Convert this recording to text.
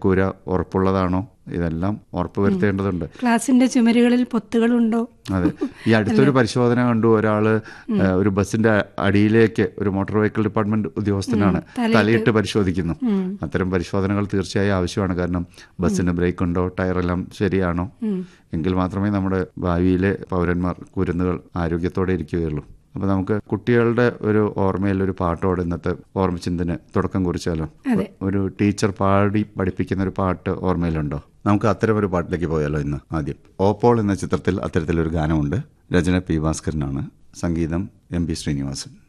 മേൽക്കൂര ഉറപ്പുള്ളതാണോ ഇതെല്ലാം ഉറപ്പ് വരുത്തേണ്ടതുണ്ട് ക്ലാസിന്റെ ചുമരുകളിൽ പൊത്തുകളുണ്ടോ അതെ ഈ അടുത്തൊരു പരിശോധന കണ്ടു ഒരാള് ഏഹ്, ഒരു ബസിന്റെ അടിയിലേക്ക് ഒരു മോട്ടോർ വെഹിക്കിൾ ഡിപ്പാർട്ട്മെന്റ് ഉദ്യോഗസ്ഥനാണ് തലയിട്ട് പരിശോധിക്കുന്നു അത്തരം പരിശോധനകൾ തീർച്ചയായും ആവശ്യമാണ് കാരണം ബസ്സിന് ബ്രേക്ക് ഉണ്ടോ ടയറെല്ലാം ശരിയാണോ എങ്കിൽ മാത്രമേ നമ്മുടെ ഭാവിയിലെ പൗരന്മാർ കുരുന്നുകൾ ആരോഗ്യത്തോടെ ഇരിക്കുകയുള്ളൂ അപ്പൊ നമുക്ക് കുട്ടികളുടെ ഒരു ഓർമ്മയിൽ ഒരു പാട്ടോടെ ഇന്നത്തെ ഓർമ്മചിന്തന് തുടക്കം കുറിച്ചാലോ അതെ. ഒരു ടീച്ചർ പാടി പഠിപ്പിക്കുന്ന ഒരു പാട്ട് ഓർമ്മയിലുണ്ടോ നമുക്ക് അത്തരം ഒരു പാട്ടിലേക്ക് പോയാലോ ഇന്ന് ആദ്യം ഓപ്പോൾ എന്ന ചിത്രത്തിൽ അത്തരത്തിലൊരു ഗാനമുണ്ട് രചന പി ഭാസ്കരനാണ് സംഗീതം എം പി ശ്രീനിവാസൻ